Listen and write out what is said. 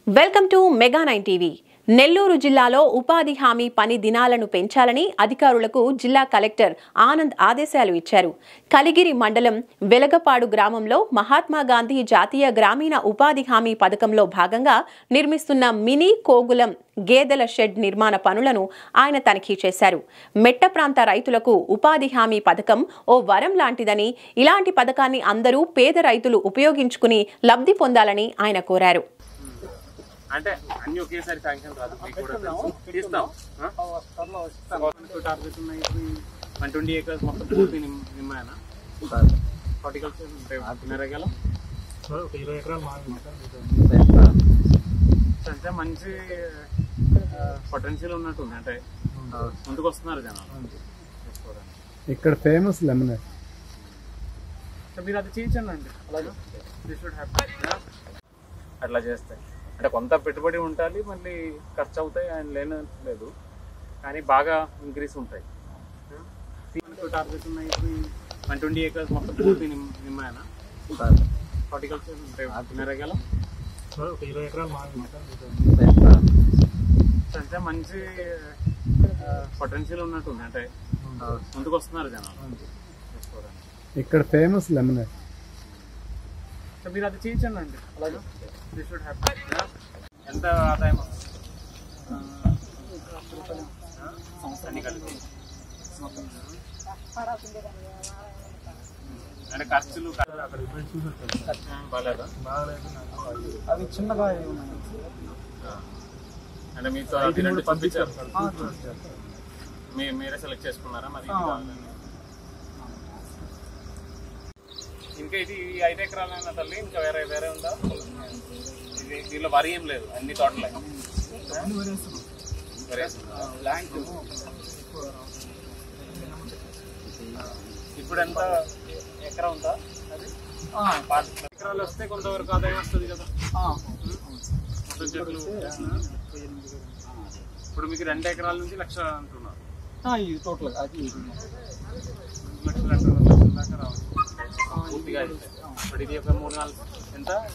Welcome to mega nine TV Nellore జిల్లాలో ఉపాధి హామీ పని దినాలను పెంచాలని అధికారులకు జిల్లా కలెక్టర్ ఆనంద్ ఆదేశాలు ఇచ్చారు కలిగిరి మండలం వెలగపాడు గ్రామంలో మహాత్మా గాంధీ జాతీయ గ్రామీణ ఉపాధి హామీ పథకంలో భాగంగా నిర్మిస్తున్న మినీ కోగులం గేదెల షెడ్ నిర్మాణ పనులను ఆయన తనిఖీ చేశారు మెట్ట ప్రాంత రైతులకు ఉపాధి హామీ పథకం ఓ వరం లాంటిదని ఇలాంటి పథకాన్ని అందరూ పేద రైతులు ఉపయోగించుకుని లబ్ధి పొందాలని ఆయన కోరారు అంటే అన్ని ఒకేసారి శాంక్షన్ రాదు మీకు కూడా తెలుసు. తీస్తాం గవర్నమెంట్ టార్గెట్ ఉన్నాయి వన్ ట్వంటీ ఏకర్స్ మొత్తం పూర్తి నిమ్- నిమ్మాయన హార్టికల్చర్ అంటే మెరగల అంటే మంచి పొటెన్షియల్ ఉన్నట్టుంది అంటే ముందుకు వస్తున్నారు జనాలు తీసుకోవడానికి. ఇక్కడ ఫేమస్ లెమన్ సో మీరు అది చేయించండి అండి అలాగే దిస్ షుడ్ హ్యాపీ అట్లా చేస్తే అంటే కొంత పెట్టుబడి ఉండాలి మళ్ళీ ఖర్చు అవుతాయి ఆయన లేని లేదు కానీ బాగా ఇంక్రీస్ ఉంటాయి టార్గెట్ ఉన్నాయి వన్ ట్వంటీ ఏకర్స్ మొత్తం పూర్తి నిమ్- నిమ్మాయన హార్టికల్చర్ అంటే మెరగల అంటే మంచి పొటెన్షియల్ ఉన్నట్టుంది అంటే ముందుకు వస్తున్నారు జనాలు తీసుకోవడానికి ఇక్కడ ఫేమస్ లెమన్ సో మీరు అది చేయించండి అండి అలాగే దిస్ షుడ్ హ్యాపీ ఎంత ఆదాయం అన్ని కలిపి అంటే ఖర్చులు బాగాలేదా అవి చిన్నగా ఉన్నాయి అంటే మీతో అది రెండు పంపించారు మీ మీరే సెలెక్ట్ చేసుకున్నారా మరి ఇది కావాలని? ఇంకా ఇది ఈ ఐదు ఎకరాలైన తల్లి ఇంకా వేరే వేరే ఉందా ఇది దీనిలో వరి ఏం లేదు అన్ని తోటలే వరి వేస్తుందా? ఇప్పుడు ఎంత ఎకరా ఉందా అది పాతి ఎకరాలు వస్తే కొంతవరకు ఆదాయం వస్తుంది కదా మొత్తం చెట్లు ఇప్పుడు మీకు రెండు ఎకరాల నుంచి లక్ష అంటున్నారు ఇది టోటల్ అది లక్షలు అంటున్నారు లక్షల దాకా రావచ్చు పూర్తిగా అయితే ఇప్పుడు ఇది ఒక మూడు నాలుగు ఎంత